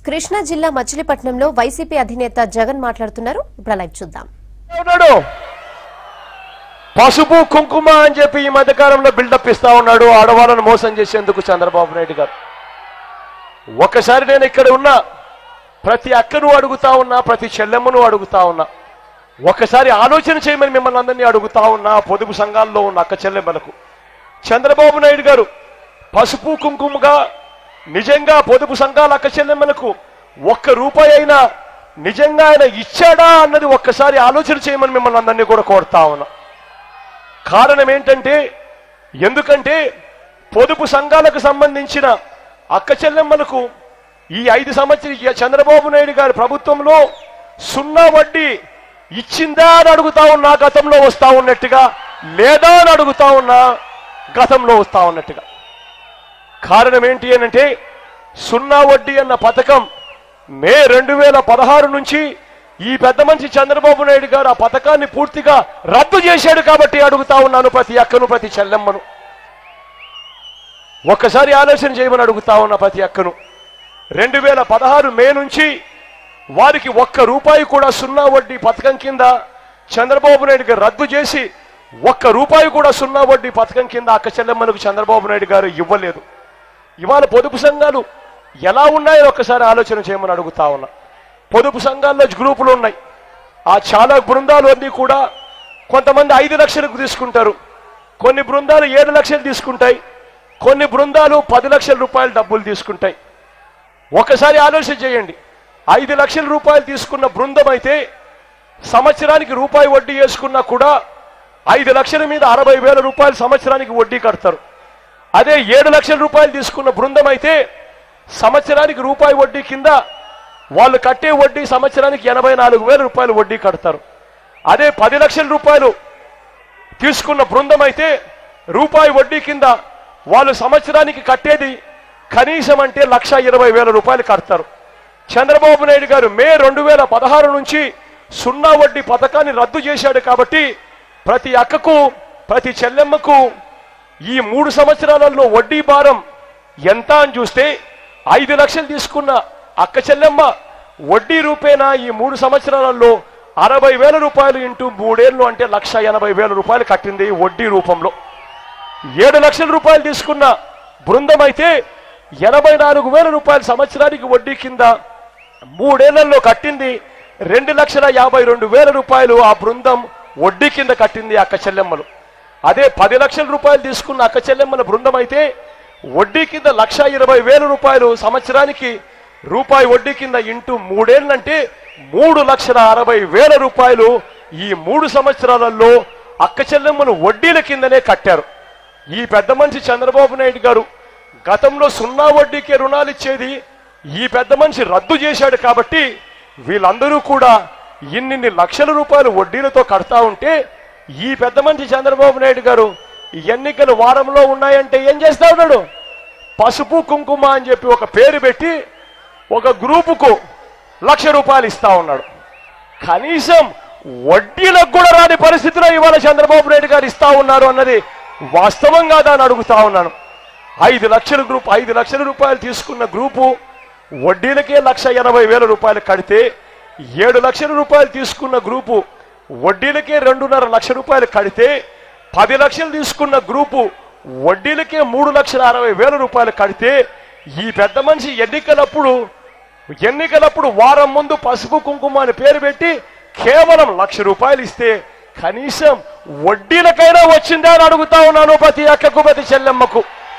కృష్ణా జిల్లా మచిలీపట్నంలో వైసీపీ అధినేత జగన్ మాట్లాడుతున్నారు ఇప్పుడు లైవ్ చూద్దాం ఉన్నాడు పసుపు కుంకుమ అని చెప్పి ఈ మధ్యకాలంలో బిల్డప్ ఇస్తా ఉన్నాడు ఆడవాళ్ళను మోసం చేసేందుకు చంద్రబాబు నాయుడు గారు ఒకసారి నేను ఇక్కడ ఉన్నా ప్రతి అక్కను అడుగుతా ఉన్నా ప్రతి చెల్లెమ్మను అడుగుతా ఉన్నా ఒకసారి ఆలోచన చేయమని మిమ్మల్ని అందరినీ అడుగుతా ఉన్నా పొదుపు సంఘాల్లో ఉన్న అక్క చెల్లెమ్మలకు చంద్రబాబు నాయుడు గారు పసుపు కుంకుమగా నిజంగా పొదుపు సంఘాల అక్క చెల్లెమ్మలకు ఒక్క రూపాయి అయినా నిజంగా ఆయన ఇచ్చాడా అన్నది ఒక్కసారి ఆలోచన చేయమని మిమ్మల్ని అందరినీ కూడా కోరుతా ఉన్నా కారణం ఏంటంటే ఎందుకంటే పొదుపు సంఘాలకు సంబంధించిన అక్క చెల్లెమ్మలకు ఈ ఐదు సంవత్సరాల చంద్రబాబు నాయుడు గారి ప్రభుత్వంలో సున్నా వడ్డీ ఇచ్చిందా అని అడుగుతా ఉన్నా గతంలో వస్తా ఉన్నట్టుగా లేదా అని అడుగుతా ఉన్నా గతంలో వస్తా ఉన్నట్టుగా కారణం ఏంటి అనంటే సున్నా వడ్డీ అన్న పథకం మే రెండు వేల పదహారు నుంచి ఈ పెద్ద మనిషి చంద్రబాబు నాయుడు గారు ఆ పథకాన్ని పూర్తిగా రద్దు చేశాడు కాబట్టి అడుగుతా ఉన్నాను ప్రతి అక్కను ప్రతి చెల్లెమ్మను ఒక్కసారి ఆలోచన చేయమని అడుగుతా ఉన్న ప్రతి అక్కను రెండు వేల పదహారు మే నుంచి వారికి ఒక్క రూపాయి కూడా సున్నా వడ్డీ పథకం కింద చంద్రబాబు నాయుడు గారు రద్దు చేసి ఒక్క రూపాయి కూడా సున్నా వడ్డీ పథకం కింద అక్క చెల్లెమ్మలకు చంద్రబాబు నాయుడు గారు ఇవ్వలేదు ఇవాళ పొదుపు సంఘాలు ఎలా ఉన్నాయో ఒక్కసారి ఆలోచన చేయమని అడుగుతా ఉన్నా పొదుపు సంఘాల్లో గ్రూపులు ఉన్నాయి ఆ చాలా బృందాలు అన్నీ కూడా కొంతమంది ఐదు లక్షలకు తీసుకుంటారు కొన్ని బృందాలు ఏడు లక్షలు తీసుకుంటాయి కొన్ని బృందాలు పది లక్షల రూపాయల డబ్బులు తీసుకుంటాయి ఒకసారి ఆలోచన చేయండి ఐదు లక్షల రూపాయలు తీసుకున్న బృందం అయితే సంవత్సరానికి రూపాయి వడ్డీ వేసుకున్నా కూడా ఐదు లక్షల మీద అరవై వేల రూపాయలు సంవత్సరానికి వడ్డీ కడతారు అదే ఏడు లక్షల రూపాయలు తీసుకున్న బృందం అయితే సంవత్సరానికి రూపాయి వడ్డీ కింద వాళ్ళు కట్టే వడ్డీ సంవత్సరానికి ఎనభై నాలుగు వేల రూపాయలు వడ్డీ కడతారు అదే పది లక్షల రూపాయలు తీసుకున్న బృందం అయితే రూపాయి వడ్డీ కింద వాళ్ళు సంవత్సరానికి కట్టేది కనీసం అంటే లక్ష ఇరవై వేల రూపాయలు కడతారు చంద్రబాబు నాయుడు గారు మే రెండు వేల పదహారు నుంచి సున్నా వడ్డీ పథకాన్ని రద్దు చేశాడు కాబట్టి ప్రతి అక్కకు ప్రతి చెల్లెమ్మకు ఈ మూడు సంవత్సరాలలో వడ్డీ భారం ఎంత అని చూస్తే ఐదు లక్షలు తీసుకున్న అక్క చెల్లెమ్మ వడ్డీ రూపేనా ఈ మూడు సంవత్సరాలలో అరవై వేల రూపాయలు ఇంటూ మూడేళ్ళు అంటే లక్ష ఎనభై వేల రూపాయలు కట్టింది వడ్డీ రూపంలో ఏడు లక్షల రూపాయలు తీసుకున్న బృందం అయితే ఎనభై నాలుగు వేల రూపాయలు సంవత్సరానికి వడ్డీ కింద మూడేళ్లలో కట్టింది రెండు లక్షల యాభై రెండు వేల రూపాయలు ఆ బృందం వడ్డీ కింద కట్టింది అక్క చెల్లెమ్మలు అదే పది లక్షల రూపాయలు తీసుకున్న అక్క చెల్లెమ్మల బృందం అయితే వడ్డీ కింద లక్ష ఇరవై వేల రూపాయలు సంవత్సరానికి రూపాయి వడ్డీ కింద ఇంటూ మూడేళ్ళంటే మూడు లక్షల అరవై వేల రూపాయలు ఈ మూడు సంవత్సరాలలో అక్క చెల్లెమ్మను వడ్డీల కిందనే కట్టారు ఈ పెద్ద మనిషి చంద్రబాబు నాయుడు గారు గతంలో సున్నా వడ్డీకే రుణాలు ఇచ్చేది ఈ పెద్ద మనిషి రద్దు చేశాడు కాబట్టి వీళ్ళందరూ కూడా ఇన్నిన్ని లక్షల రూపాయలు వడ్డీలతో కడతా ఉంటే ఈ పెద్ద మనిషి చంద్రబాబు నాయుడు గారు ఈ ఎన్నికలు వారంలో ఉన్నాయంటే ఏం చేస్తా ఉన్నాడు పసుపు కుంకుమ అని చెప్పి ఒక పేరు పెట్టి ఒక గ్రూపుకు లక్ష రూపాయలు ఇస్తా ఉన్నాడు కనీసం వడ్డీలకు కూడా రాని పరిస్థితిలో ఇవాళ చంద్రబాబు నాయుడు గారు ఇస్తా ఉన్నారు అన్నది వాస్తవం కాదా అని అడుగుతా ఉన్నాను ఐదు లక్షల గ్రూప్ ఐదు లక్షల రూపాయలు తీసుకున్న గ్రూపు వడ్డీలకే లక్ష ఎనభై వేల రూపాయలు కడితే ఏడు లక్షల రూపాయలు తీసుకున్న గ్రూపు వడ్డీలకే రెండున్నర లక్ష రూపాయలు కడితే పది లక్షలు తీసుకున్న గ్రూపు వడ్డీలకే మూడు లక్షల అరవై వేల రూపాయలు కడితే ఈ పెద్ద మనిషి ఎన్నికలప్పుడు ఎన్నికలప్పుడు వారం ముందు పసుపు కుంకుమ అని పేరు పెట్టి కేవలం లక్ష రూపాయలు ఇస్తే కనీసం వడ్డీలకైనా వచ్చిందా అని అడుగుతా ఉన్నాను ప్రతి అక్కకు ప్రతి చెల్లెమ్మకు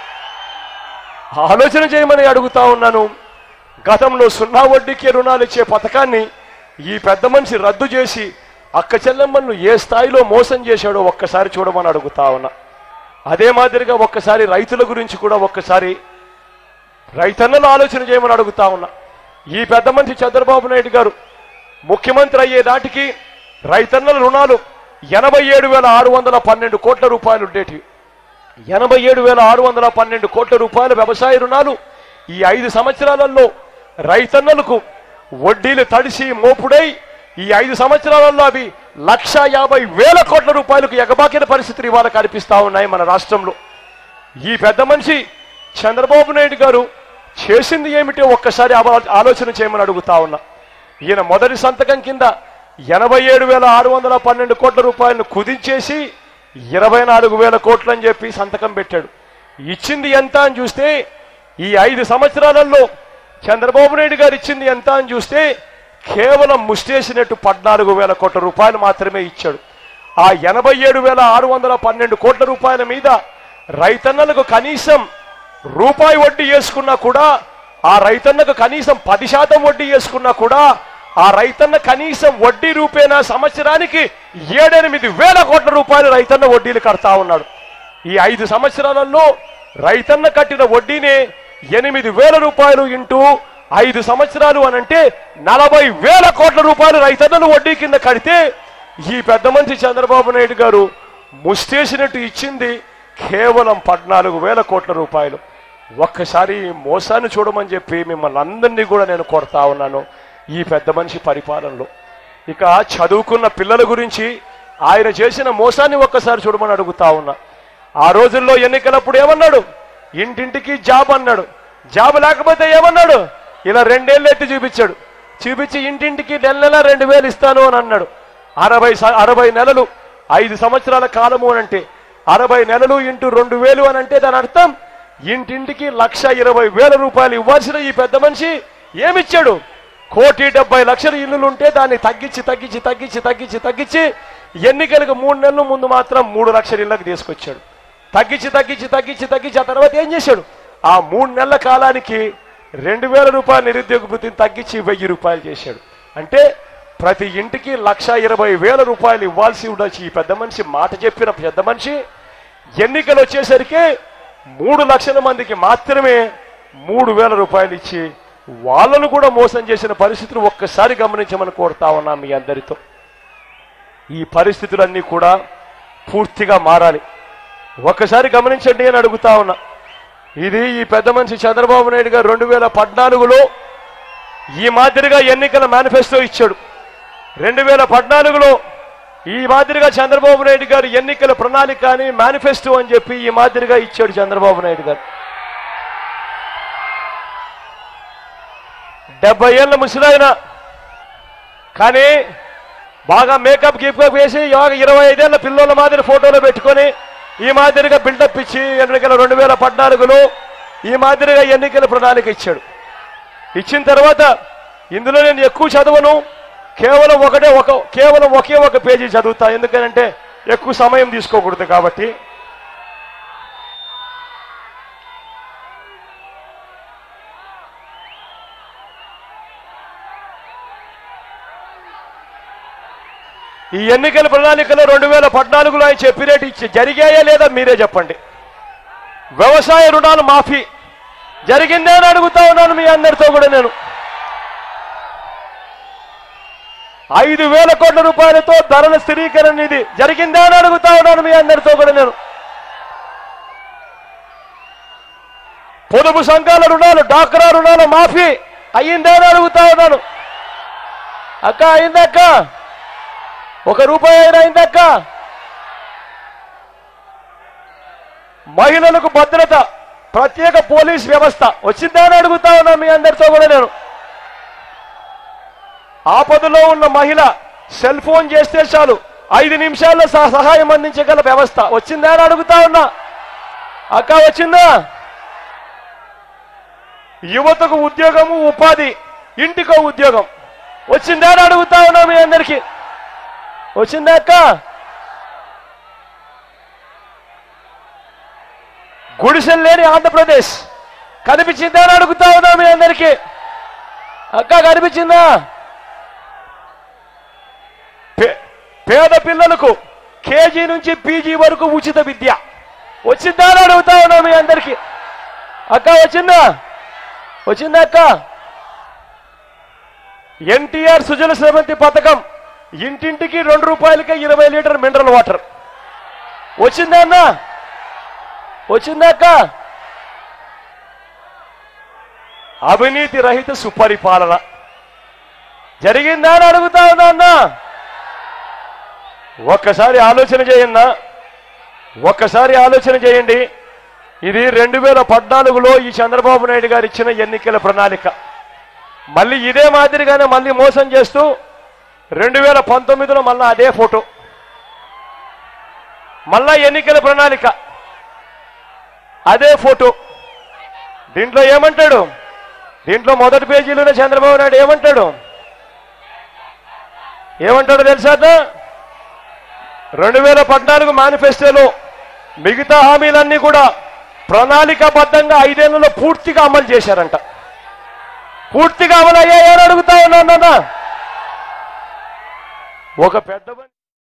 ఆలోచన చేయమని అడుగుతా ఉన్నాను గతంలో సున్నా వడ్డీకి రుణాలు ఇచ్చే పథకాన్ని ఈ పెద్ద మనిషి రద్దు చేసి అక్క చెల్లెమ్మలను ఏ స్థాయిలో మోసం చేశాడో ఒక్కసారి చూడమని అడుగుతా ఉన్నా అదే మాదిరిగా ఒక్కసారి రైతుల గురించి కూడా ఒక్కసారి రైతన్నలు ఆలోచన చేయమని అడుగుతా ఉన్నా ఈ పెద్ద మనిషి చంద్రబాబు నాయుడు గారు ముఖ్యమంత్రి అయ్యే నాటికి రైతన్నల రుణాలు ఎనభై ఏడు వేల ఆరు వందల పన్నెండు కోట్ల రూపాయలు ఉండేటివి ఎనభై ఏడు వేల ఆరు వందల పన్నెండు కోట్ల రూపాయల వ్యవసాయ రుణాలు ఈ ఐదు సంవత్సరాలలో రైతన్నలకు వడ్డీలు తడిసి మోపుడై ఈ ఐదు సంవత్సరాలలో అవి లక్ష యాభై వేల కోట్ల రూపాయలకు ఎగబాకిన పరిస్థితులు ఇవాళ కనిపిస్తా ఉన్నాయి మన రాష్ట్రంలో ఈ పెద్ద మనిషి చంద్రబాబు నాయుడు గారు చేసింది ఏమిటో ఒక్కసారి ఆలో- ఆలోచన చేయమని అడుగుతా ఉన్నా ఈయన మొదటి సంతకం కింద ఎనభై ఏడు వేల ఆరు వందల పన్నెండు కోట్ల రూపాయలను కుదించేసి ఇరవై నాలుగు వేల కోట్లు అని చెప్పి సంతకం పెట్టాడు ఇచ్చింది ఎంత అని చూస్తే ఈ ఐదు సంవత్సరాలలో చంద్రబాబు నాయుడు గారు ఇచ్చింది ఎంత అని చూస్తే కేవలం ముష్టేసినట్టు పద్నాలుగు వేల కోట్ల రూపాయలు మాత్రమే ఇచ్చాడు ఆ ఎనభై ఏడు వేల ఆరు వందల పన్నెండు కోట్ల రూపాయల మీద రైతన్నలకు కనీసం రూపాయి వడ్డీ వేసుకున్నా కూడా ఆ రైతన్నకు కనీసం పది శాతం వడ్డీ వేసుకున్నా కూడా ఆ రైతన్న కనీసం వడ్డీ రూపేణా సంవత్సరానికి ఏడెనిమిది వేల కోట్ల రూపాయలు రైతన్న వడ్డీలు కడతా ఉన్నాడు ఈ ఐదు సంవత్సరాలలో రైతన్న కట్టిన వడ్డీనే ఎనిమిది వేల రూపాయలు ఇంటూ ఐదు సంవత్సరాలు అనంటే నలభై వేల కోట్ల రూపాయలు రైతన్నలు వడ్డీ కింద కడితే ఈ పెద్ద మనిషి చంద్రబాబు నాయుడు గారు ముష్టేసినట్టు ఇచ్చింది కేవలం పద్నాలుగు వేల కోట్ల రూపాయలు ఒక్కసారి ఈ మోసాన్ని చూడమని చెప్పి మిమ్మల్ని అందరినీ కూడా నేను కోరుతా ఉన్నాను ఈ పెద్ద మనిషి పరిపాలనలో ఇక చదువుకున్న పిల్లల గురించి ఆయన చేసిన మోసాన్ని ఒక్కసారి చూడమని అడుగుతా ఉన్నా ఆ రోజుల్లో ఎన్నికలప్పుడు ఏమన్నాడు ఇంటింటికి జాబ్ అన్నాడు జాబ్ లేకపోతే ఏమన్నాడు ఇలా రెండేళ్ళు ఎత్తి చూపించాడు చూపించి ఇంటింటికి నెల నెల రెండు వేలు ఇస్తాను అని అన్నాడు అరవై స- అరవై నెలలు ఐదు సంవత్సరాల కాలము అని అంటే అరవై నెలలు ఇంటూ రెండు వేలు అని అంటే దాని అర్థం ఇంటింటికి లక్ష ఇరవై వేల రూపాయలు ఇవ్వాల్సిన ఈ పెద్ద మనిషి ఏమిచ్చాడు కోటి డెబ్బై లక్షల ఇల్లులు ఉంటే దాన్ని తగ్గించి తగ్గించి తగ్గించి తగ్గించి తగ్గించి ఎన్నికలకు మూడు నెలల ముందు మాత్రం మూడు లక్షల ఇళ్ళకి తీసుకొచ్చాడు తగ్గించి తగ్గించి తగ్గించి తగ్గించి ఆ తర్వాత ఏం చేశాడు ఆ మూడు నెలల కాలానికి రెండు వేల రూపాయల నిరుద్యోగ వృత్తిని తగ్గించి వెయ్యి రూపాయలు చేశాడు అంటే ప్రతి ఇంటికి లక్ష ఇరవై వేల రూపాయలు ఇవ్వాల్సి ఉండొచ్చు ఈ పెద్ద మనిషి మాట చెప్పిన పెద్ద మనిషి ఎన్నికలు వచ్చేసరికి మూడు లక్షల మందికి మాత్రమే మూడు వేల రూపాయలు ఇచ్చి వాళ్ళను కూడా మోసం చేసిన పరిస్థితులు ఒక్కసారి గమనించమని కోరుతా ఉన్నా మీ అందరితో ఈ పరిస్థితులన్నీ కూడా పూర్తిగా మారాలి ఒక్కసారి గమనించండి అని అడుగుతా ఉన్నా ఇది ఈ పెద్ద మనిషి చంద్రబాబు నాయుడు గారు రెండు వేల పద్నాలుగులో ఈ మాదిరిగా ఎన్నికల మేనిఫెస్టో ఇచ్చాడు రెండు వేల పద్నాలుగులో ఈ మాదిరిగా చంద్రబాబు నాయుడు గారు ఎన్నికల ప్రణాళిక అని మేనిఫెస్టో అని చెప్పి ఈ మాదిరిగా ఇచ్చాడు చంద్రబాబు నాయుడు గారు డెబ్బై ఏళ్ళ ముసలాయన కానీ బాగా మేకప్ గీపప్ వేసి బాగా ఇరవై ఐదేళ్ల పిల్లల మాదిరి ఫోటోలు పెట్టుకొని ఈ మాదిరిగా బిల్డప్ ఇచ్చి ఎన్నికల రెండు వేల పద్నాలుగులో ఈ మాదిరిగా ఎన్నికల ప్రణాళిక ఇచ్చాడు ఇచ్చిన తర్వాత ఇందులో నేను ఎక్కువ చదవను కేవలం ఒకటే ఒక కేవలం ఒకే ఒక పేజీ చదువుతా ఎందుకనంటే ఎక్కువ సమయం తీసుకోకూడదు కాబట్టి ఈ ఎన్నికల ప్రణాళికలో రెండు వేల పద్నాలుగులో ఆయన చెప్పినట్టు ఇచ్చి జరిగాయా లేదా మీరే చెప్పండి వ్యవసాయ రుణాలు మాఫీ జరిగిందే అని అడుగుతా ఉన్నాను మీ అందరితో కూడా నేను ఐదు వేల కోట్ల రూపాయలతో ధరల స్థిరీకరణ నిధి జరిగిందే అని అడుగుతా ఉన్నాను మీ అందరితో కూడా నేను పొదుపు సంఘాల రుణాలు డాక్రా రుణాల మాఫీ అయ్యిందే అని అడుగుతా ఉన్నాను అక్క అయిందక్క ఒక రూపాయి అయినా అయిందక్క మహిళలకు భద్రత ప్రత్యేక పోలీస్ వ్యవస్థ వచ్చిందా అని అడుగుతా ఉన్నా మీ అందరితో కూడా నేను ఆపదలో ఉన్న మహిళ సెల్ ఫోన్ చేస్తే చాలు ఐదు నిమిషాల్లో సహ- సహాయం అందించగల వ్యవస్థ వచ్చిందా అని అడుగుతా ఉన్నా అక్క వచ్చిందా యువతకు ఉద్యోగము ఉపాధి ఇంటికో ఉద్యోగం వచ్చిందా అని అడుగుతా ఉన్నా మీ అందరికీ వచ్చిందా అక్క గుడిసెలు లేని ఆంధ్రప్రదేశ్ కనిపించిందా అని అడుగుతా ఉన్నా మీ అందరికీ అక్క కనిపించిందా పే- పేద పిల్లలకు కేజీ నుంచి పీజీ వరకు ఉచిత విద్య వచ్చిందా అని అడుగుతా ఉన్నా మీ అందరికీ అక్క వచ్చిందా వచ్చిందా అక్క ఎన్టీఆర్ సుజల శ్రవంతి పథకం ఇంటింటికి రెండు రూపాయలకే ఇరవై లీటర్ మినరల్ వాటర్ వచ్చిందా అన్న వచ్చిందా అక్క అవినీతి రహిత సుపరిపాలన జరిగిందా అని అడుగుతా ఉన్నా అన్న ఒక్కసారి ఆలోచన చేయండి ఒక్కసారి ఆలోచన చేయండి ఇది రెండు వేల పద్నాలుగులో ఈ చంద్రబాబు నాయుడు గారు ఇచ్చిన ఎన్నికల ప్రణాళిక మళ్ళీ ఇదే మాదిరిగానే మళ్ళీ మోసం చేస్తూ రెండు వేల పంతొమ్మిదిలో మళ్ళా అదే ఫోటో మళ్ళా ఎన్నికల ప్రణాళిక అదే ఫోటో దీంట్లో ఏమంటాడు దీంట్లో మొదటి పేజీలోనే చంద్రబాబు నాయుడు ఏమంటాడు ఏమంటాడో తెలుసా అన్న? రెండు వేల పద్నాలుగు మేనిఫెస్టోలో మిగతా హామీలన్నీ కూడా ప్రణాళికాబద్ధంగా ఐదేళ్లలో పూర్తిగా అమలు చేశారంట పూర్తిగా అమలు అయ్యాయని అడుగుతా ఉన్నాను నాన్న. ఒక పెద్ద మనిషి